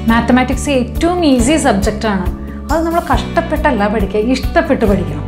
Mathematics ഏറ്റവും easy സബ്ജക്റ്റാണ് അത് നമ്മൾ കഷ്ടപ്പെട്ടല്ല പഠിക്കുക ഇഷ്ടപ്പെട്ട് പഠിക്കണം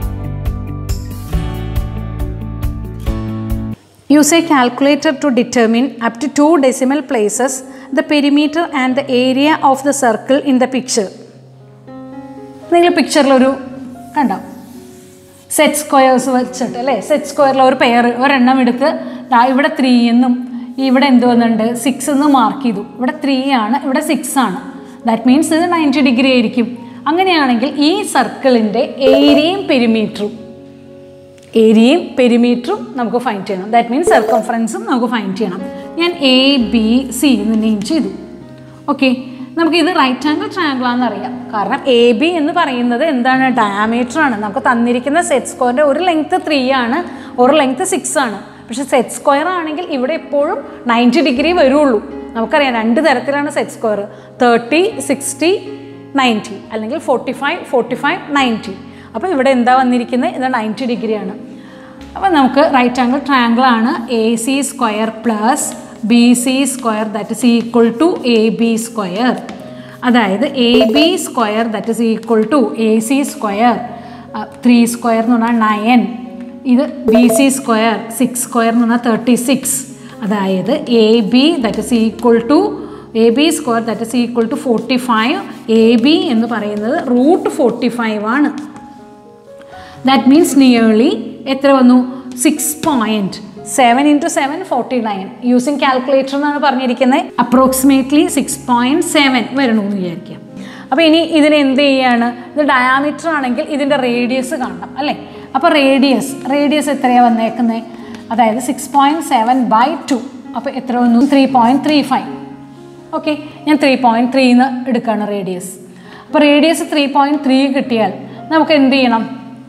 Use a calculator to determine up to two decimal places the perimeter and the area of the circle in the picture. നിങ്ങൾ പിക്ചറിലൊരു കണ്ടോ സെറ്റ് സ്ക്വയേഴ്സ് വെച്ചിട്ട് അല്ലേ സെറ്റ് സ്ക്വയറിൽ ഒരു പെയർ ഒരെണ്ണം എടുത്ത് ദാ ഇവിടെ ത്രീ എന്നും ഇവിടെ എന്ത് വന്നിട്ടുണ്ട് സിക്സ് എന്ന് മാർക്ക് ചെയ്തു ഇവിടെ ത്രീ ആണ് ഇവിടെ സിക്സ് ആണ് ദാറ്റ് മീൻസ് ഇത് നയൻറ്റി ഡിഗ്രി ആയിരിക്കും അങ്ങനെയാണെങ്കിൽ ഈ സർക്കിളിൻ്റെ ഏരിയയും പെരിമീറ്ററും ഏരിയയും പെരിമീറ്ററും നമുക്ക് ഫൈൻഡ് ചെയ്യണം ദാറ്റ് മീൻസ് സർക്കംഫറൻസും നമുക്ക് ഫൈൻഡ് ചെയ്യണം ഞാൻ എ ബി സി എന്ന് നെയിം ചെയ്തു ഓക്കെ നമുക്ക് ഇത് റൈറ്റ് ആംഗിൾ ട്രയാങ്കിൾ ആണെന്ന് അറിയാം കാരണം എ ബി എന്ന് പറയുന്നത് എന്താണ് ഡയാമീറ്റർ ആണ് നമുക്ക് തന്നിരിക്കുന്ന സെറ്റ് സ്ക്വയറിൻ്റെ ഒരു ലെങ്ത് ത്രീ ആണ് ഒരു ലെങ്ത് സിക്സ് ആണ് പക്ഷെ സെറ്റ് സ്ക്വയർ ആണെങ്കിൽ ഇവിടെ എപ്പോഴും നയൻറ്റി ഡിഗ്രി വരുള്ളൂ നമുക്കറിയാം രണ്ട് തരത്തിലാണ് set square thirty sixty ninety അല്ലെങ്കിൽ forty five forty five ninety അപ്പോൾ ഇവിടെ എന്താ വന്നിരിക്കുന്നത് ഇത് നയൻറ്റി ഡിഗ്രിയാണ് അപ്പോൾ നമുക്ക് റൈറ്റ് ആംഗിൾ ട്രയാങ്കിൾ ആണ് A C square plus B C square that is equal to A B square അതായത് A B square that is equal to A C square three square എന്ന് പറഞ്ഞാൽ നയൻ ഇത് B C square six square എന്ന് പറഞ്ഞാൽ thirty six അതായത് A B that is equal to A B square that is equal to forty five A B എന്ന് പറയുന്നത് root forty five ആണ് that means nearly എത്ര വന്നു six point seven into seven forty nine using calculator എന്നാണ് പറഞ്ഞിരിക്കുന്നത് approximately six point seven വരണമെന്ന് വിചാരിക്കാം അപ്പോൾ ഇനി ഇതിന് എന്ത് ചെയ്യാണ് ഇത് ഡയാമീറ്റർ ആണെങ്കിൽ ഇതിൻ്റെ റേഡിയസ് കാണണം അല്ലേ അപ്പോൾ റേഡിയസ് റേഡിയസ് എത്രയാണ് വന്നേക്കുന്നത് അതായത് six point seven by two അപ്പോൾ എത്ര വന്നു three point three five okay ഞാൻ ത്രീ പോയിൻറ്റ് ത്രീന്ന് എടുക്കുകയാണ് റേഡിയസ് അപ്പോൾ റേഡിയസ് ത്രീ പോയിൻറ്റ് ത്രീ കിട്ടിയാൽ നമുക്ക് എന്ത് ചെയ്യണം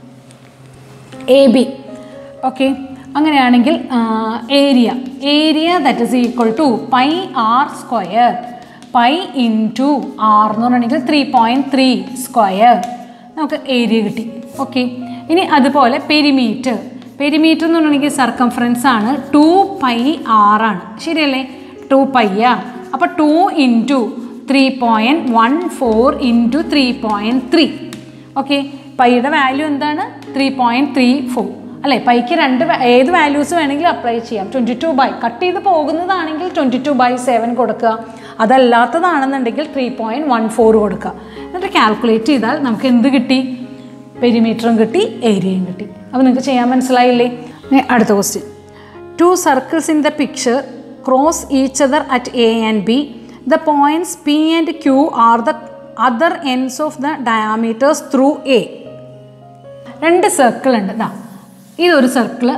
എ ബി ഓക്കെ അങ്ങനെയാണെങ്കിൽ area area that is equal to pi R square pi into R എന്ന് പറഞ്ഞിട്ടുണ്ടെങ്കിൽ ത്രീ പോയിൻറ്റ് ത്രീ സ്ക്വയർ നമുക്ക് ഏരിയ കിട്ടി ഓക്കെ ഇനി അതുപോലെ പെരിമീറ്റർ പെരിമീറ്റർ എന്ന് പറഞ്ഞിട്ടുണ്ടെങ്കിൽ സർക്കംഫറൻസ് ആണ് ടു പൈ ആർ ആണ് ശരിയല്ലേ ടു പൈയ അപ്പോൾ two into three point one four into three point three okay പൈയുടെ വാല്യൂ എന്താണ് ത്രീ പോയിൻറ്റ് ത്രീ ഫോർ അല്ലേ പൈക്ക് രണ്ട് വാ- ഏത് വാല്യൂസ് വേണമെങ്കിലും അപ്ലൈ ചെയ്യാം ട്വൻറ്റി ടു ബൈ കട്ട് ചെയ്ത് പോകുന്നതാണെങ്കിൽ ട്വൻറ്റി ടു ബൈ സെവൻ കൊടുക്കുക അതല്ലാത്തതാണെന്നുണ്ടെങ്കിൽ ത്രീ പോയിൻറ്റ് വൺ ഫോർ കൊടുക്കുക എന്നിട്ട് കാൽക്കുലേറ്റ് ചെയ്താൽ നമുക്ക് എന്ത് കിട്ടി പെരിമീറ്ററും കിട്ടി ഏരിയയും കിട്ടി അപ്പോൾ നിങ്ങൾക്ക് ചെയ്യാൻ മനസ്സിലായില്ലേ ഇനി അടുത്ത question two circles in the picture cross each other at A and B the points P and Q are the other ends of the diameters through A രണ്ട് സർക്കിൾ ഉണ്ട് ഇതാ ഇതൊരു സർക്കിള്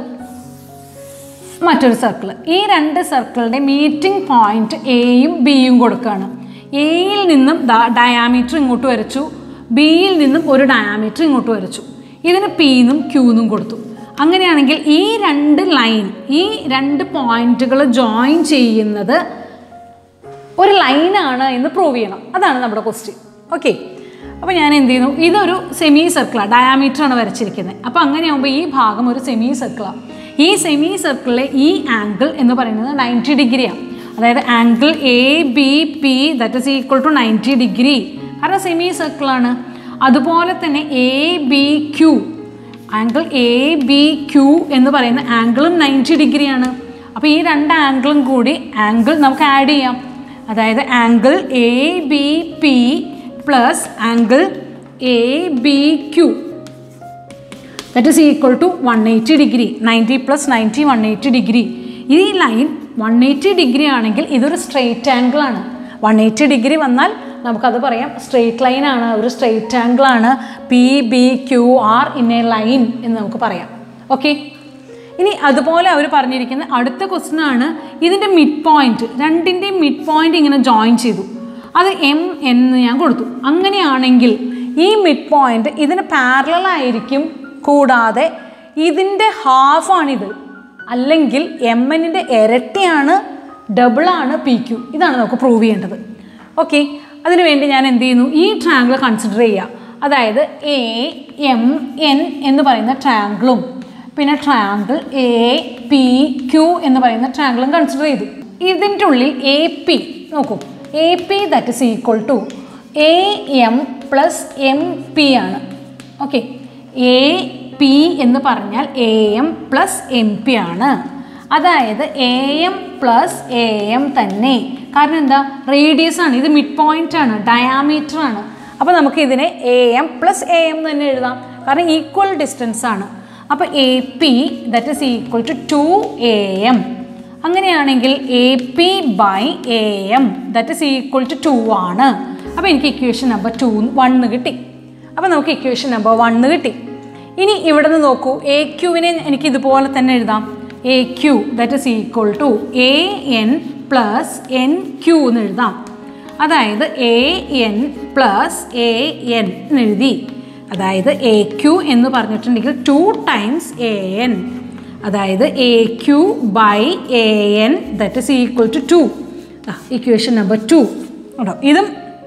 മറ്റൊരു സർക്കിൾ ഈ രണ്ട് സർക്കിളിൻ്റെ മീറ്റിംഗ് പോയിന്റ് എയും ബിയും കൊടുക്കുകയാണ് എയിൽ നിന്നും ഡയാമീറ്റർ ഇങ്ങോട്ട് വരച്ചു ബിയിൽ നിന്നും ഒരു ഡയാമീറ്റർ ഇങ്ങോട്ട് വരച്ചു ഇതിന് പിന്നും ക്യൂന്നും കൊടുത്തു അങ്ങനെയാണെങ്കിൽ ഈ രണ്ട് ലൈൻ ഈ രണ്ട് പോയിന്റുകൾ ജോയിൻ ചെയ്യുന്നത് ഒരു ലൈനാണ് എന്ന് പ്രൂവ് ചെയ്യണം അതാണ് നമ്മുടെ ക്വസ്റ്റ്യൻ ഓക്കെ അപ്പോൾ ഞാൻ എന്ത് ചെയ്യുന്നു ഇതൊരു സെമി സർക്കിളാണ് ഡയാമീറ്റർ ആണ് വരച്ചിരിക്കുന്നത് അപ്പോൾ അങ്ങനെയാകുമ്പോൾ ഈ ഭാഗം ഒരു സെമി സർക്കിളാണ് ഈ സെമി സർക്കിളിലെ ഈ ആംഗിൾ എന്ന് പറയുന്നത് നയൻറ്റി ഡിഗ്രിയാണ് അതായത് angle A B P that is equal to ninety degree കാരണം സെമി സർക്കിളാണ് അതുപോലെ തന്നെ A B Q angle A B Q എന്ന് പറയുന്ന ആംഗിളും നയൻറ്റി ഡിഗ്രിയാണ് അപ്പോൾ ഈ രണ്ട് ആംഗിളും കൂടി ആംഗിൾ നമുക്ക് ആഡ് ചെയ്യാം അതായത് angle A B P plus angle A B Q that is equal to one eighty degree ninety plus ninety one eighty degree ഈ ലൈൻ വൺ എയ്റ്റി ഡിഗ്രി ആണെങ്കിൽ ഇതൊരു സ്ട്രെയിറ്റ് ആംഗിൾ ആണ് വൺ എയ്റ്റി ഡിഗ്രി വന്നാൽ നമുക്കത് പറയാം straight line ആണ് ഒരു straight angle ആണ് P B Q are in a line എന്ന് നമുക്ക് പറയാം ഓക്കെ ഇനി അതുപോലെ അവർ പറഞ്ഞിരിക്കുന്ന അടുത്ത ക്വസ്റ്റ്യൻ ആണ് ഇതിൻ്റെ മിഡ് പോയിന്റ് രണ്ടിൻ്റെയും മിഡ് പോയിന്റ് ഇങ്ങനെ ജോയിൻ ചെയ്തു അത് എം എന്ന് ഞാൻ കൊടുത്തു അങ്ങനെയാണെങ്കിൽ ഈ മിഡ് പോയിന്റ് ഇതിന് പാരലൽ ആയിരിക്കും കൂടാതെ ഇതിൻ്റെ ഹാഫാണിത് അല്ലെങ്കിൽ എം എന്നിൻ്റെ ഇരട്ടിയാണ് ഡബിളാണ് പി ക്യു ഇതാണ് നമുക്ക് പ്രൂവ് ചെയ്യേണ്ടത് ഓക്കെ അതിനുവേണ്ടി ഞാൻ എന്ത് ചെയ്യുന്നു ഈ ട്രയാങ്കിൾ കൺസിഡർ ചെയ്യുക അതായത് എ എം എൻ എന്ന് പറയുന്ന ട്രയാങ്കിളും പിന്നെ ട്രയാങ്കിൾ എ പി ക്യു എന്ന് പറയുന്ന ട്രയാങ്കിളും കൺസിഡർ ചെയ്തു ഇതിൻ്റെ ഉള്ളിൽ എ പി നോക്കൂ A P that is equal to A M plus M P ആണ് ഓക്കെ എ പി എന്ന് പറഞ്ഞാൽ A M plus M P ആണ് അതായത് A M plus A M തന്നെ കാരണം എന്താ റേഡിയസ് ആണ് ഇത് മിഡ് പോയിന്റ് ആണ് ഡയാമീറ്റർ ആണ് അപ്പോൾ നമുക്ക് ഇതിനെ A M plus A M തന്നെ എഴുതാം കാരണം ഈക്വൽ ഡിസ്റ്റൻസ് ആണ് അപ്പോൾ A P that is equal to two A M അങ്ങനെയാണെങ്കിൽ A P by A M that is equal to two ആണ് അപ്പോൾ എനിക്ക് ഇക്വേഷൻ നമ്പർ ടു വണ്ണ് കിട്ടി അപ്പോൾ നമുക്ക് ഇക്വേഷൻ നമ്പർ വണ്ണ് കിട്ടി ഇനി ഇവിടെ നിന്ന് നോക്കൂ എ ക്യൂവിനെ എനിക്ക് ഇതുപോലെ തന്നെ എഴുതാം A Q that is equal to A N plus N Q എന്ന് എഴുതാം അതായത് A N plus A N എന്ന് എഴുതി അതായത് എ ക്യൂ എന്ന് പറഞ്ഞിട്ടുണ്ടെങ്കിൽ ടു ടൈംസ് എ എൻ അതായത് A Q by A N that is equal to two equation number two കേട്ടോ ഇതും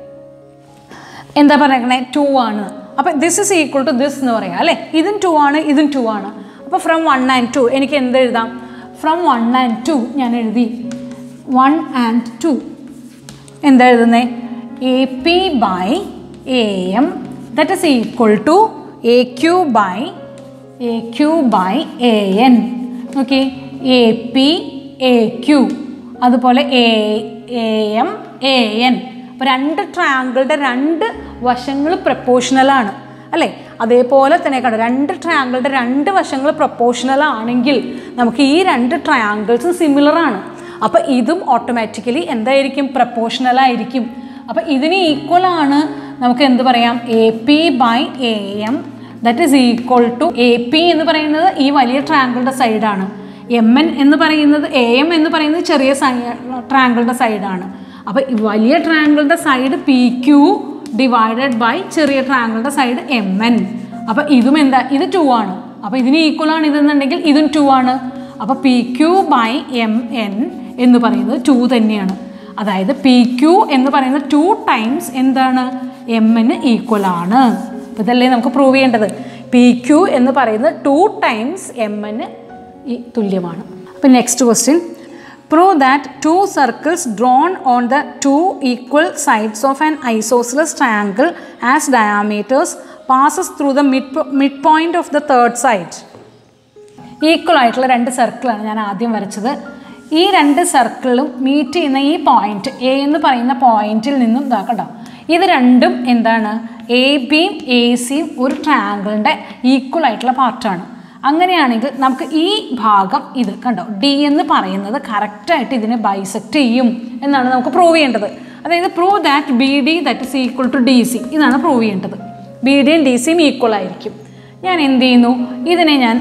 എന്താ പറയണേ ടു ആണ് അപ്പം this is equal to this എന്ന് പറയാം അല്ലേ ഇതും ടു ആണ് ഇതും ടു ആണ് അപ്പോൾ ഫ്രം വൺ ആൻഡ് ടു എനിക്ക് എന്ത് എഴുതാം ഫ്രം വൺ ആൻഡ് ടു ഞാൻ എഴുതി വൺ ആൻഡ് ടു എന്താ എഴുതുന്നേ A P by A M that is equal to A Q by A Q by A N okay A P A Q അതുപോലെ A A M A N അപ്പോൾ രണ്ട് ട്രയാങ്കിളുടെ രണ്ട് വശങ്ങൾ പ്രപ്പോഷണലാണ് അല്ലേ അതേപോലെ തന്നെ കണ്ടോ രണ്ട് ട്രയാങ്കിളുടെ രണ്ട് വശങ്ങൾ പ്രപ്പോഷണൽ ആണെങ്കിൽ നമുക്ക് ഈ രണ്ട് ട്രയാങ്കിൾസും സിമിലർ ആണ് അപ്പോൾ ഇതും ഓട്ടോമാറ്റിക്കലി എന്തായിരിക്കും പ്രപ്പോഷണൽ ആയിരിക്കും അപ്പോൾ ഇതിന് ഈക്വൽ ആണ് നമുക്ക് എന്ത് പറയാം A P by A M that is equal to A P എന്ന് പറയുന്നത് ഈ വലിയ ട്രയാങ്കിളുടെ സൈഡാണ് എം എൻ എന്ന് പറയുന്നത് എ എം എന്ന് പറയുന്നത് ചെറിയ ട്രയാങ്കിളുടെ സൈഡാണ് അപ്പോൾ ഈ വലിയ ട്രയാങ്കിളുടെ side P Q divided by ചെറിയ ട്രയാങ്കിളുടെ സൈഡ് എം എൻ അപ്പോൾ ഇതും എന്താ ഇത് ടു ആണ് അപ്പോൾ ഇതിന് ഈക്വൽ ആണ് ഇതെന്നുണ്ടെങ്കിൽ ഇതും ടു ആണ് അപ്പോൾ P Q by M N എന്ന് പറയുന്നത് ടു തന്നെയാണ് അതായത് പി ക്യൂ എന്ന് പറയുന്നത് ടു ടൈംസ് എന്താണ് എം എന്ന് ഈക്വൽ ആണ് അപ്പോൾ ഇതല്ലേ നമുക്ക് പ്രൂവ് ചെയ്യേണ്ടത് പി ക്യൂ എന്ന് പറയുന്നത് ടു ടൈംസ് എം എന്ന് ഈ തുല്യമാണ് അപ്പോൾ next question prove that two circles drawn on the two equal sides of an isosceles triangle as diameters passes through the mid mid point of the third side equal ആയിട്ടുള്ള രണ്ട് സർക്കിളാണ് ഞാൻ ആദ്യം വരച്ചത് ഈ രണ്ട് സർക്കിളും മീറ്റ് ചെയ്യുന്ന ഈ പോയിന്റ് എ എന്ന് പറയുന്ന പോയിന്റിൽ നിന്നും ഇതാക്കട്ടോ ഇത് രണ്ടും എന്താണ് എ ബിയും എ സിയും ഒരു ട്രയാങ്കിളിൻ്റെ ഈക്വൽ ആയിട്ടുള്ള പാർട്ടാണ് അങ്ങനെയാണെങ്കിൽ നമുക്ക് ഈ ഭാഗം ഇത് കണ്ടോ ഡി എന്ന് പറയുന്നത് കറക്റ്റായിട്ട് ഇതിനെ ബൈസെക്റ്റ് ചെയ്യും എന്നാണ് നമുക്ക് പ്രൂവ് ചെയ്യേണ്ടത് അതായത് prove that B D that is equal to D C ഇതാണ് പ്രൂവ് ചെയ്യേണ്ടത് ബി ഡിയും ഡി സിയും ഈക്വൽ ആയിരിക്കും ഞാൻ എന്ത് ചെയ്യുന്നു ഇതിനെ ഞാൻ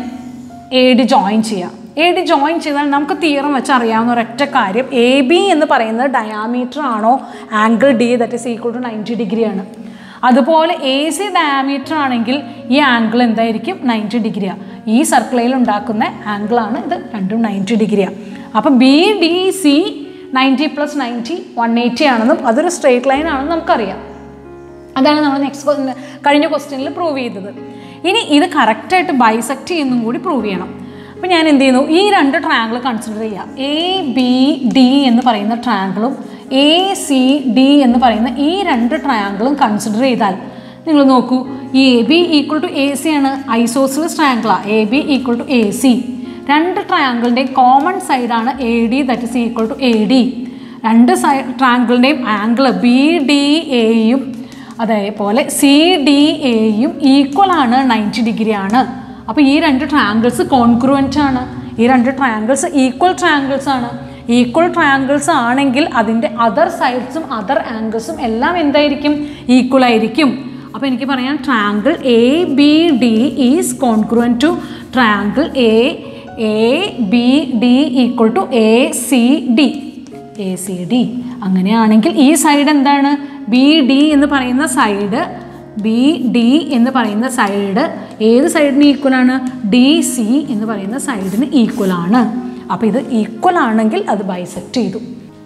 എ ഡി ജോയിൻ ചെയ്യാം എ ഡി ജോയിൻ ചെയ്താൽ നമുക്ക് തീരം വെച്ച് അറിയാവുന്ന ഒരൊറ്റ കാര്യം എ ബി എന്ന് പറയുന്നത് ഡയാമീറ്റർ ആണോ angle D that is equal to ninety degree ആണ് അതുപോലെ എ സി ഡയാമീറ്റർ ആണെങ്കിൽ ഈ ആംഗിൾ എന്തായിരിക്കും നയൻറ്റി ഡിഗ്രിയാണ് ഈ സർക്കിളിൽ ഉണ്ടാക്കുന്ന ആംഗിളാണ് ഇത് രണ്ടും നയൻറ്റി ഡിഗ്രിയാണ് അപ്പോൾ B D C ninety plus ninety one eighty ആണെന്നും അതൊരു സ്ട്രേറ്റ് ലൈൻ ആണെന്ന് നമുക്കറിയാം അതാണ് നമ്മൾ നെക്സ്റ്റ് കഴിഞ്ഞ ക്വസ്റ്റ്യനിൽ പ്രൂവ് ചെയ്തത് ഇനി ഇത് കറക്റ്റായിട്ട് ബൈസെക്റ്റ് ചെയ്യുന്നതും കൂടി പ്രൂവ് ചെയ്യണം അപ്പോൾ ഞാൻ എന്ത് ചെയ്യുന്നു ഈ രണ്ട് ട്രയാങ്കിൾ കൺസിഡർ ചെയ്യാം എ ബി ഡി എന്ന് പറയുന്ന ട്രയാങ്കിളും എ സി ഡി എന്ന് പറയുന്ന ഈ രണ്ട് ട്രയാങ്കിളും കൺസിഡർ ചെയ്താൽ നിങ്ങൾ നോക്കൂ A B equal to A C ആണ് ഐസോസിലസ് ട്രയാങ്കിളാണ് A B equal to A C രണ്ട് ട്രയാങ്കിളിൻ്റെയും കോമൺ സൈഡാണ് A D that is equal to A D രണ്ട് സൈ ട്രയാങ്കിളിൻ്റെയും ആംഗിൾ ബി ഡി എയും അതേപോലെ സി ഡി എയും ഈക്വൽ ആണ് നയൻറ്റി ഡിഗ്രി ആണ് അപ്പോൾ ഈ രണ്ട് ട്രയാങ്കിൾസ് കോൺക്രുവൻ്റ് ആണ് ഈ രണ്ട് ട്രയാങ്കിൾസ് ഈക്വൽ ട്രയാങ്കിൾസ് ആണ് ഈക്വൽ ട്രയാങ്കിൾസ് ആണെങ്കിൽ അതിൻ്റെ അതർ സൈഡ്സും അതർ ആംഗിൾസും എല്ലാം എന്തായിരിക്കും ഈക്വൽ ആയിരിക്കും അപ്പോൾ എനിക്ക് പറയാം triangle A B D is congruent to triangle A A B D equal to A C D A C D അങ്ങനെയാണെങ്കിൽ ഈ സൈഡ് എന്താണ് ബി ഡി എന്ന് പറയുന്ന സൈഡ് ബി ഡി എന്ന് പറയുന്ന സൈഡ് ഏത് സൈഡിന് ഈക്വൽ ആണ് ഡി സി എന്ന് പറയുന്ന സൈഡിന് ഈക്വൽ ആണ് അപ്പോൾ ഇത് ഈക്വൽ ആണെങ്കിൽ അത് ബൈസെക്റ്റ് ചെയ്തു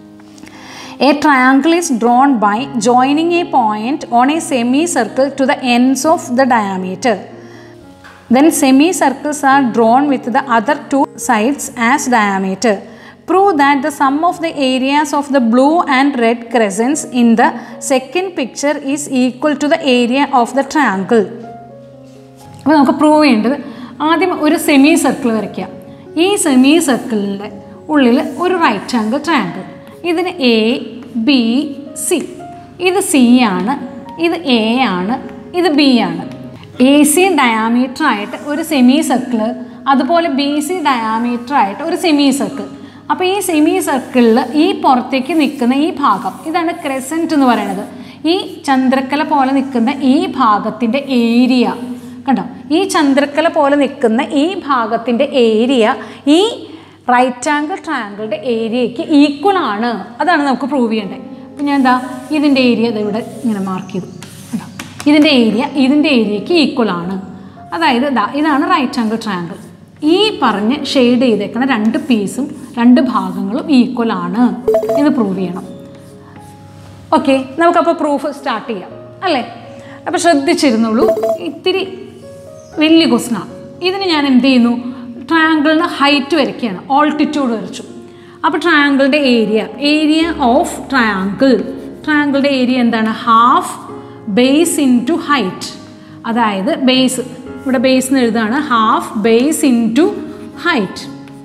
a triangle is drawn by joining a point on a semi circle to the ends of the diameter then semi circles are drawn with the other two sides as diameter prove that the sum of the areas of the blue and red crescents in the second picture is equal to the area of the triangle അപ്പോൾ നമുക്ക് prove ചെയ്യേണ്ടത് ആദ്യം ഒരു semi circle വരയ്ക്കുക ഈ semi സർക്കിളിൻ്റെ ഉള്ളിൽ ഒരു റൈറ്റ് ആംഗിൾ ട്രയാങ്കിൾ ഇതിന് എ ബി സി ഇത് സി ആണ് ഇത് എ ആണ് ഇത് ബി ആണ് എ സി ഡയാമീറ്റർ ആയിട്ട് ഒരു സെമി സർക്കിൾ അതുപോലെ ബി സി ഡയാമീറ്റർ ആയിട്ട് ഒരു സെമി സർക്കിൾ അപ്പോൾ ഈ സെമി സർക്കിളിൽ ഈ പുറത്തേക്ക് നിൽക്കുന്ന ഈ ഭാഗം ഇതാണ് ക്രെസൻറ്റ് എന്ന് പറയുന്നത് ഈ ചന്ദ്രക്കല പോലെ നിൽക്കുന്ന ഈ ഭാഗത്തിൻ്റെ ഏരിയ കണ്ടോ ഈ ചന്ദ്രക്കല പോലെ നിൽക്കുന്ന ഈ ഭാഗത്തിൻ്റെ ഏരിയ ഈ റൈറ്റ് ആംഗിൾ ട്രയാങ്കിളുടെ ഏരിയയ്ക്ക് ഈക്വൽ ആണ് അതാണ് നമുക്ക് പ്രൂവ് ചെയ്യേണ്ടത് അപ്പം ഞാൻ എന്താ ഇതിൻ്റെ ഏരിയ ഇവിടെ ഇങ്ങനെ മാർക്ക് ചെയ്തു കണ്ടോ ഇതിൻ്റെ ഏരിയ ഇതിൻ്റെ ഏരിയയ്ക്ക് ഈക്വൽ ആണ് അതായത് ഇതാ ഇതാണ് റൈറ്റ് ആംഗിൾ ട്രയാങ്കിൾ ഈ പറഞ്ഞ് ഷെയ്ഡ് ചെയ്തേക്കുന്ന രണ്ട് പീസും രണ്ട് ഭാഗങ്ങളും ഈക്വൽ ആണ് എന്ന് പ്രൂവ് ചെയ്യണം ഓക്കെ നമുക്കപ്പോൾ പ്രൂഫ് സ്റ്റാർട്ട് ചെയ്യാം അല്ലേ അപ്പോൾ ശ്രദ്ധിച്ചിരുന്നുള്ളൂ ഇത്തിരി വലിയ ക്വസ്റ്റനാണ് ഇതിന് ഞാൻ എന്ത് ചെയ്യുന്നു ട്രയാങ്കിളിന് ഹൈറ്റ് വരയ്ക്കുകയാണ് ഓൾട്ടിറ്റ്യൂഡ് വരച്ചു അപ്പോൾ ട്രയാങ്കിളിൻ്റെ ഏരിയ ഏരിയ ഓഫ് ട്രയാങ്കിൾ ട്രയാങ്കിളിൻ്റെ ഏരിയ എന്താണ് half base into height അതായത് ബേസ് ഇവിടെ ബേസ് എന്ന് എഴുതാണ് half base into height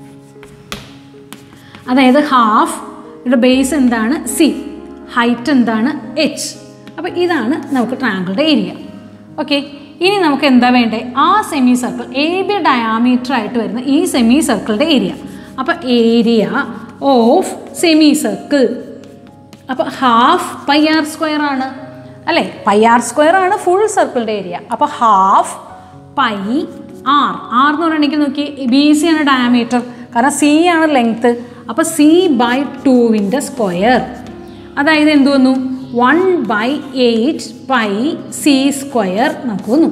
അതായത് ഹാഫ് ഇവിടെ ബേസ് എന്താണ് സി ഹൈറ്റ് എന്താണ് എച്ച് അപ്പോൾ ഇതാണ് നമുക്ക് ട്രയാങ്കിളുടെ ഏരിയ ഓക്കെ ഇനി നമുക്ക് എന്താ വേണ്ടേ ആ semi circle A B diameter ആയിട്ട് വരുന്ന ഈ സെമി സർക്കിളിൻ്റെ ഏരിയ അപ്പോൾ ഏരിയ ഓഫ് സെമി സർക്കിൾ അപ്പോൾ ഹാഫ് പൈ ആർ സ്ക്വയർ ആണ് അല്ലേ പൈ ആർ സ്ക്വയർ ആണ് ഫുൾ സർക്കിളിൻ്റെ ഏരിയ അപ്പോൾ ഹാഫ് പൈ ആർ ആർ എന്ന് പറയുകയാണെങ്കിൽ നോക്കി ബി സി ആണ് ഡയാമീറ്റർ കാരണം സി ആണ് ലെങ്ത്ത് അപ്പോൾ സി ബൈ ടുവിൻ്റെ സ്ക്വയർ അതായത് എന്ത് വന്നു one by eight pi C square നമുക്ക് വന്നു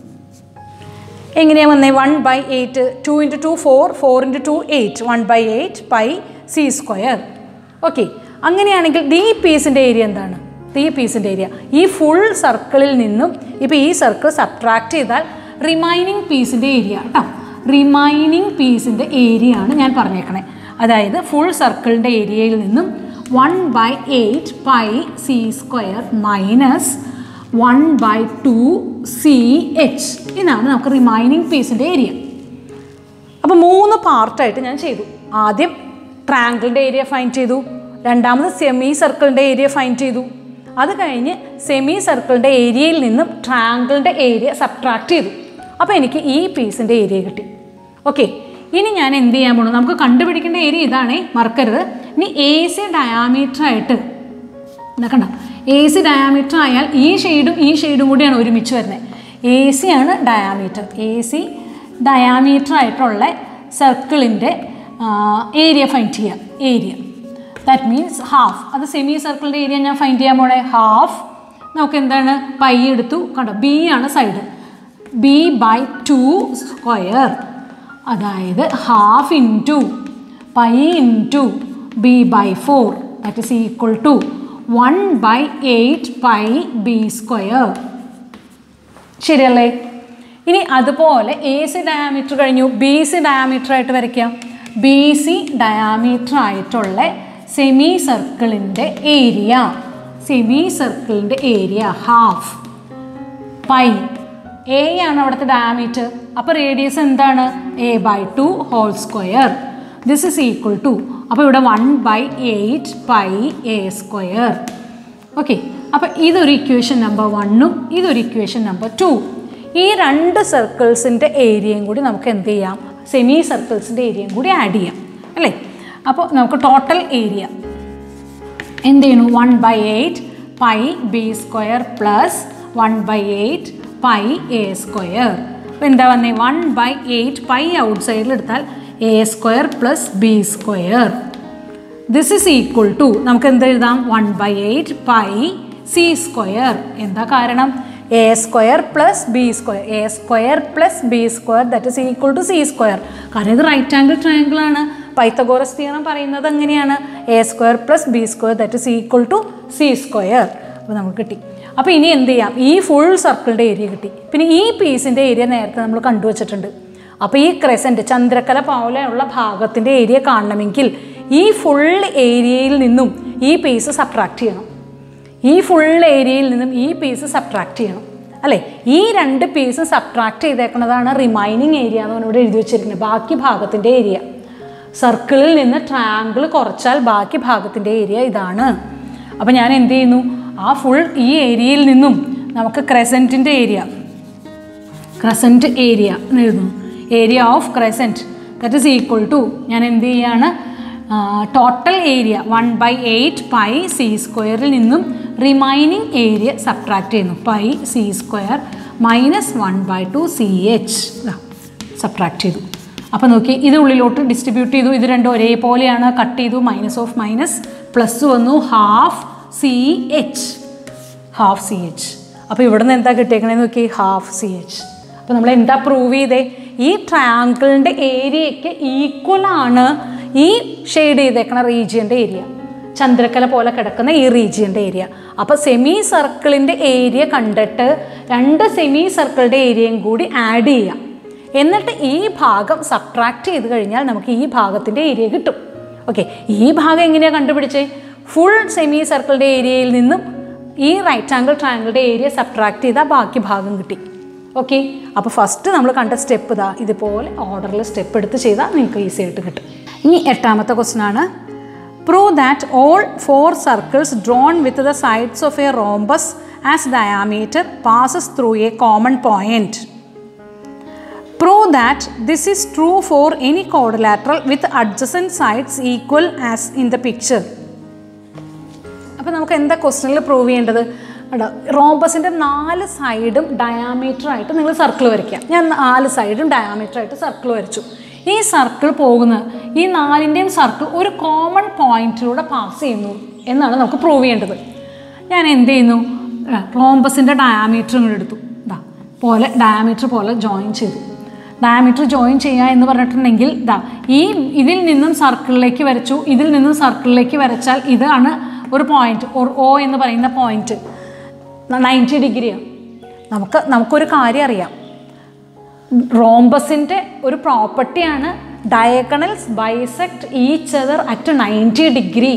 എങ്ങനെയാണ് വന്നേ one by eight two into two four four into two eight one by eight pi C square okay അങ്ങനെയാണെങ്കിൽ ഡി പീസിൻ്റെ ഏരിയ എന്താണ് ഡി പീസിൻ്റെ ഏരിയ ഈ ഫുൾ സർക്കിളിൽ നിന്നും ഇപ്പോൾ ഈ സർക്കിൾ സബ്ട്രാക്ട് ചെയ്താൽ റിമൈനിങ് പീസിൻ്റെ ഏരിയ കേട്ടോ റിമൈനിങ് പീസിൻ്റെ ഏരിയ ആണ് ഞാൻ പറഞ്ഞേക്കണേ അതായത് ഫുൾ സർക്കിളിൻ്റെ ഏരിയയിൽ നിന്നും one by eight pi C square minus one by two C H ഇതാണ് നമുക്ക് റിമൈനിങ് പീസിൻ്റെ ഏരിയ അപ്പോൾ മൂന്ന് പാർട്ടായിട്ട് ഞാൻ ചെയ്തു ആദ്യം ട്രാങ്കിളിൻ്റെ ഏരിയ ഫൈൻ ചെയ്തു രണ്ടാമത് സെമി സർക്കിളിൻ്റെ ഏരിയ ഫൈൻ ചെയ്തു അത് കഴിഞ്ഞ് സെമി സർക്കിളിൻ്റെ ഏരിയയിൽ നിന്നും ട്രാങ്കിളിൻ്റെ ഏരിയ സബ്ട്രാക്ട് ചെയ്തു അപ്പോൾ എനിക്ക് ഈ പീസിൻ്റെ ഏരിയ കിട്ടി ഓക്കെ ഇനി ഞാൻ എന്ത് ചെയ്യാൻ പോണു നമുക്ക് കണ്ടുപിടിക്കേണ്ട ഏരിയ ഇതാണേ മറക്കരുത് ഇനി എ സി ഡയാമീറ്റർ ആയിട്ട് എന്താ കണ്ട എ സി ഡയാമീറ്റർ ആയാൽ ഈ ഷെയ്ഡും ഈ ഷെയ്ഡും കൂടിയാണ് ഒരുമിച്ച് വരുന്നത് എ സി ആണ് ഡയാമീറ്റർ എ സി ഡയാമീറ്റർ ആയിട്ടുള്ള സർക്കിളിൻ്റെ ഏരിയ ഫൈൻഡ് ചെയ്യാം ഏരിയ ദാറ്റ് മീൻസ് ഹാഫ് അത് സെമി സർക്കിളിൻ്റെ ഏരിയ ഞാൻ ഫൈൻഡ് ചെയ്യാൻ പോണേ ഹാഫ് നമുക്ക് എന്താണ് പൈ എടുത്തു കണ്ടോ ബി ആണ് side B by two square അതായത് half into pi into B by four that is equal to one by eight pi B square ശരിയല്ലേ ഇനി അതുപോലെ എ സി ഡയാമീറ്റർ കഴിഞ്ഞു ബി സി ഡയാമീറ്റർ ആയിട്ട് വരയ്ക്കാം ബി സി ഡയാമീറ്റർ ആയിട്ടുള്ള semi സർക്കിളിൻ്റെ area semi സർക്കിളിൻ്റെ ഏരിയ ഹാഫ് പൈ എ ആണ് അവിടുത്തെ ഡയാമീറ്റർ അപ്പോൾ റേഡിയസ് എന്താണ് A by two whole square this is equal to അപ്പോൾ ഇവിടെ one by eight pi A square okay അപ്പോൾ ഇതൊരു ഇക്വേഷൻ നമ്പർ വണ്ണും ഇതൊരു ഇക്വേഷൻ നമ്പർ ടു ഈ രണ്ട് സർക്കിൾസിൻ്റെ ഏരിയയും കൂടി നമുക്ക് എന്ത് ചെയ്യാം സെമി സർക്കിൾസിൻ്റെ ഏരിയയും കൂടി ആഡ് ചെയ്യാം അല്ലേ അപ്പോൾ നമുക്ക് ടോട്ടൽ ഏരിയ എന്ത് ചെയ്യണു one by eight pi B square plus one by eight pi A square അപ്പോൾ എന്താ വന്നേ one by eight pi out സൈഡിൽ എടുത്താൽ A square plus B square this is equal to നമുക്ക് എന്ത് എഴുതാം one by eight pi C square എന്താ കാരണം A square plus B square A square plus B square that is equal to C square കാരണം ഇത് right angle triangle ആണ് Pythagoras theorem പറയുന്നത് എങ്ങനെയാണ് A square plus B square that is equal to C square അപ്പോൾ നമുക്ക് കിട്ടി അപ്പോൾ ഇനി എന്ത് ചെയ്യാം ഈ ഫുൾ സർക്കിളിൻ്റെ ഏരിയ കിട്ടി പിന്നെ ഈ പീസിൻ്റെ ഏരിയ നേരത്തെ നമ്മൾ കണ്ടുവച്ചിട്ടുണ്ട് അപ്പോൾ ഈ ക്രെസൻറ്റ് ചന്ദ്രക്കല പോലെയുള്ള ഭാഗത്തിൻ്റെ ഏരിയ കാണണമെങ്കിൽ ഈ ഫുൾ ഏരിയയിൽ നിന്നും ഈ പീസ് സബ്ട്രാക്ട് ചെയ്യണം ഈ ഫുൾ ഏരിയയിൽ നിന്നും ഈ പീസ് സബ്ട്രാക്ട് ചെയ്യണം അല്ലേ ഈ രണ്ട് പീസ് സബ്ട്രാക്ട് ചെയ്തേക്കുന്നതാണ് റിമൈനിങ് ഏരിയ എന്ന് ഇവിടെ എഴുതി വെച്ചിരിക്കുന്നത് ബാക്കി ഭാഗത്തിൻ്റെ ഏരിയ സർക്കിളിൽ നിന്ന് ട്രയാങ്കിൾ കുറച്ചാൽ ബാക്കി ഭാഗത്തിൻ്റെ ഏരിയ ഇതാണ് അപ്പോൾ ഞാൻ എന്ത് ചെയ്യുന്നു ആ ഫുൾ ഈ ഏരിയയിൽ നിന്നും നമുക്ക് ക്രെസൻറ്റിൻ്റെ ഏരിയ ക്രസൻറ്റ് ഏരിയ എന്ന് എഴുതുന്നു area of crescent that is equal to ഞാൻ എന്ത് ചെയ്യാണ് total area one by eight pi C സ്ക്വയറിൽ നിന്നും റിമൈനിങ് ഏരിയ സബ്ട്രാക്ട് ചെയ്യുന്നു pi C square minus one by two C H subtract ചെയ്തു അപ്പോൾ നോക്കി ഇത് ഉള്ളിലോട്ട് ഡിസ്ട്രിബ്യൂട്ട് ചെയ്തു ഇത് രണ്ടും ഒരേപോലെയാണ് കട്ട് ചെയ്തു മൈനസ് ഓഫ് മൈനസ് പ്ലസ് വന്നു half C H half C H അപ്പോൾ ഇവിടെ നിന്ന് എന്താ കിട്ടിയേക്കണേന്ന് നോക്കി ഹാഫ് സി എച്ച് അപ്പോൾ നമ്മൾ എന്താ പ്രൂവ് ചെയ്തേ ഈ ട്രയാങ്കിളിൻ്റെ ഏരിയയ്ക്ക് ഈക്വൽ ആണ് ഈ ഷെയ്ഡ് ചെയ്തേക്കണ റീജിയൻ്റെ ഏരിയ ചന്ദ്രക്കല പോലെ കിടക്കുന്ന ഈ റീജിയൻ്റെ ഏരിയ അപ്പോൾ സെമി സർക്കിളിൻ്റെ ഏരിയ കണ്ടിട്ട് രണ്ട് സെമി സർക്കിളിൻ്റെ ഏരിയയും കൂടി ആഡ് ചെയ്യാം എന്നിട്ട് ഈ ഭാഗം സബ്ട്രാക്ട് ചെയ്ത് കഴിഞ്ഞാൽ നമുക്ക് ഈ ഭാഗത്തിൻ്റെ ഏരിയ കിട്ടും ഓക്കെ ഈ ഭാഗം എങ്ങനെയാണ് കണ്ടുപിടിച്ചേ ഫുൾ സെമി സർക്കിളിൻ്റെ ഏരിയയിൽ നിന്നും ഈ റൈറ്റ് ആംഗിൾ ട്രയാങ്കിളുടെ ഏരിയ സബ്ട്രാക്ട് ചെയ്താൽ ബാക്കി ഭാഗം കിട്ടി ഓക്കെ അപ്പോൾ ഫസ്റ്റ് നമ്മൾ കണ്ട സ്റ്റെപ്പ് ഇതാ ഇതുപോലെ ഓർഡറിൽ സ്റ്റെപ്പ് എടുത്ത് ചെയ്താൽ നിങ്ങൾക്ക് ഈസി ആയിട്ട് കിട്ടും ഇനി എട്ടാമത്തെ ക്വസ്റ്റൻ ആണ് prove that all four circles drawn with the sides of a rhombus as diameter passes through a common point Prove that this is true for any quadrilateral with adjacent sides equal as in the picture. അപ്പോൾ നമുക്ക് എന്താ ക്വസ്റ്റനിൽ prove ചെയ്യേണ്ടത് അടോ റോംബസിൻ്റെ നാല് സൈഡും diameter ആയിട്ട് നിങ്ങൾ circle വരയ്ക്കുക ഞാൻ നാല് സൈഡും ഡയാമീറ്റർ ആയിട്ട് സർക്കിൾ വരച്ചു ഈ സർക്കിൾ പോകുന്ന ഈ നാലിൻ്റെയും സർക്കിൾ ഒരു കോമൺ പോയിന്റിലൂടെ പാസ് ചെയ്യുന്നു എന്നാണ് നമുക്ക് പ്രൂവ് ചെയ്യേണ്ടത് ഞാൻ എന്ത് ചെയ്യുന്നു റോംബസിൻ്റെ ഡയാമീറ്റർ ഇങ്ങോട്ട് എടുത്തു ഇതാ പോലെ ഡയാമീറ്റർ പോലെ ജോയിൻ ചെയ്തു ഡയമീറ്റർ ജോയിൻ ചെയ്യുക എന്ന് പറഞ്ഞിട്ടുണ്ടെങ്കിൽ ഇതാ ഈ ഇതിൽ നിന്നും സർക്കിളിലേക്ക് വരച്ചു ഇതിൽ നിന്നും സർക്കിളിലേക്ക് വരച്ചാൽ ഇതാണ് ഒരു പോയിന്റ് ഓ എന്ന് പറയുന്ന പോയിന്റ് നയൻറ്റി ഡിഗ്രിയാണ് നമുക്ക് നമുക്കൊരു കാര്യം അറിയാം റോംബസിൻ്റെ ഒരു പ്രോപ്പർട്ടിയാണ് diagonals bisect each other at ninety degree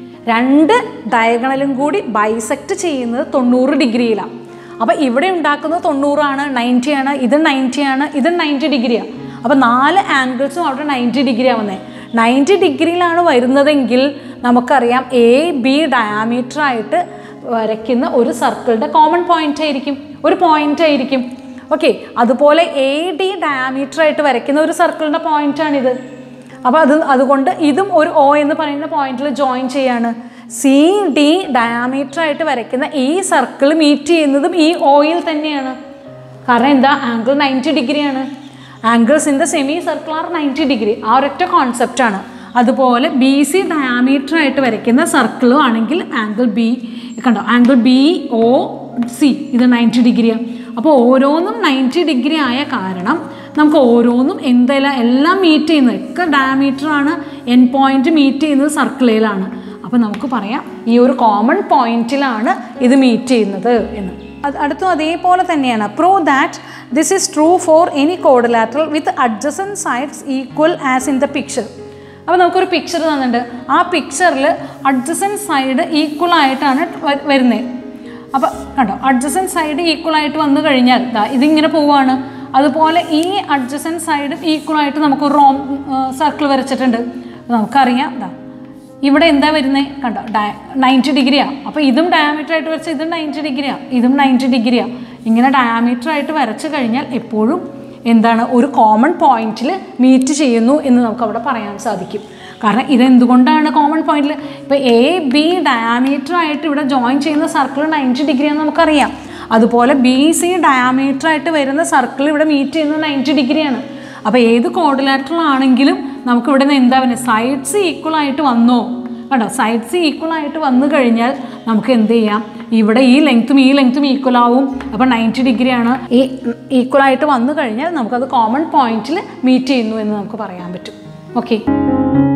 രണ്ട് ഡയഗണലും കൂടി ബൈസെക്ട് ചെയ്യുന്നത് തൊണ്ണൂറ് ഡിഗ്രിയിലാണ് അപ്പോൾ ഇവിടെ ഉണ്ടാക്കുന്നത് തൊണ്ണൂറാണ് നയൻറ്റി ആണ് ഇത് നയൻറ്റി ആണ് ഇത് നയൻറ്റി ഡിഗ്രിയാണ് അപ്പോൾ നാല് ആംഗിൾസും അവിടെ നയൻറ്റി ഡിഗ്രിയാണ് വന്നത് നയൻറ്റി ഡിഗ്രിയിലാണ് വരുന്നതെങ്കിൽ നമുക്കറിയാം എ ബി ഡയാമീറ്റർ ആയിട്ട് വരയ്ക്കുന്ന ഒരു സർക്കിളിൻ്റെ കോമൺ പോയിന്റ് ആയിരിക്കും ഒരു പോയിന്റ് ആയിരിക്കും ഓക്കെ അതുപോലെ എ ഡി ഡയാമീറ്റർ ആയിട്ട് വരയ്ക്കുന്ന ഒരു സർക്കിളിൻ്റെ പോയിന്റാണിത് അപ്പോൾ അത് അതുകൊണ്ട് ഇതും ഒരു ഒ എന്ന് പറയുന്ന പോയിന്റിൽ ജോയിൻ ചെയ്യാണ് സി ഡി ഡയാമീറ്റർ ആയിട്ട് വരയ്ക്കുന്ന ഈ സർക്കിൾ മീറ്റ് ചെയ്യുന്നതും ഈ ഓയിൽ തന്നെയാണ് കാരണം എന്താ ആംഗിൾ നയൻറ്റി ഡിഗ്രിയാണ് angles in the semi circle are ninety degree ആ ഒരൊറ്റ കോൺസെപ്റ്റാണ് അതുപോലെ ബി സി ഡയാമീറ്റർ ആയിട്ട് വരയ്ക്കുന്ന സർക്കിളും ആണെങ്കിൽ ആംഗിൾ ബി കണ്ടോ ആംഗിൾ ബി ഒ സി ഇത് നയൻറ്റി ഡിഗ്രിയാണ് അപ്പോൾ ഓരോന്നും നയൻറ്റി ഡിഗ്രി ആയ കാരണം നമുക്ക് ഓരോന്നും എന്തെല്ലാം എല്ലാം മീറ്റ് ചെയ്യുന്നത് ഒക്കെ ഡയമീറ്റർ ആണ് എൻ പോയിന്റ് മീറ്റ് ചെയ്യുന്നത് സർക്കിളിലാണ് അപ്പോൾ നമുക്ക് പറയാം ഈ ഒരു കോമൺ പോയിന്റിലാണ് ഇത് മീറ്റ് ചെയ്യുന്നത് എന്ന് അത് അടുത്തും അതേപോലെ തന്നെയാണ് prove that this is true for any quadrilateral with adjacent sides equal as in the picture അപ്പോൾ നമുക്കൊരു പിക്ചർ തന്നിട്ടുണ്ട് ആ പിക്ചറിൽ അഡ്ജസൻ സൈഡ് ഈക്വൽ ആയിട്ടാണ് വരുന്നത് അപ്പോൾ കണ്ടോ അഡ്ജസൻ സൈഡ് ഈക്വൽ ആയിട്ട് വന്നു കഴിഞ്ഞാൽ ദാ ഇതിങ്ങനെ പോവുകയാണ് അതുപോലെ ഈ അഡ്ജസൻ സൈഡ് ഈക്വൽ ആയിട്ട് നമുക്ക് റോം സർക്കിൾ വരച്ചിട്ടുണ്ട് നമുക്കറിയാം ദാ ഇവിടെ എന്താ വരുന്നത് കണ്ടോ ഡയ നയൻറ്റി ഡിഗ്രിയാണ് അപ്പോൾ ഇതും ഡയാമീറ്റർ ആയിട്ട് വരച്ച ഇതും നയൻറ്റി ഡിഗ്രിയാണ് ഇതും നയൻറ്റി ഡിഗ്രിയാണ് ഇങ്ങനെ ഡയാമീറ്റർ ആയിട്ട് വരച്ച് കഴിഞ്ഞാൽ എപ്പോഴും എന്താണ് ഒരു കോമൺ പോയിന്റിൽ മീറ്റ് ചെയ്യുന്നു എന്ന് നമുക്ക് അവിടെ പറയാൻ സാധിക്കും കാരണം ഇതെന്തുകൊണ്ടാണ് കോമൺ പോയിന്റിൽ ഇപ്പോൾ എ ബി ഡയാമീറ്റർ ആയിട്ട് ഇവിടെ ജോയിൻ ചെയ്യുന്ന സർക്കിൾ നയൻറ്റി ഡിഗ്രിയാണെന്ന് നമുക്കറിയാം അതുപോലെ ബി സി ഡയാമീറ്റർ ആയിട്ട് വരുന്ന സർക്കിൾ ഇവിടെ മീറ്റ് ചെയ്യുന്നത് നയൻറ്റി ഡിഗ്രിയാണ് അപ്പോൾ ഏത് കോഡിലാറ്ററൽ ആണെങ്കിലും നമുക്ക് ഇവിടെ നിന്ന് എന്താ പറയുക സൈഡ്സ് ഈക്വൽ ആയിട്ട് വന്നോ കണ്ടോ സൈഡ്സ് ഈക്വൽ ആയിട്ട് വന്നു കഴിഞ്ഞാൽ നമുക്ക് എന്ത് ചെയ്യാം ഇവിടെ ഈ ലെങ്ത്തും ഈ ലെങ്ത്തും ഈക്വൽ ആവും അപ്പോൾ നയൻറ്റി ഡിഗ്രിയാണ് ഈ ഈക്വൽ ആയിട്ട് വന്നു കഴിഞ്ഞാൽ നമുക്കത് കോമൺ പോയിന്റിൽ മീറ്റ് ചെയ്യുന്നു എന്ന് നമുക്ക് പറയാൻ പറ്റും ഓക്കെ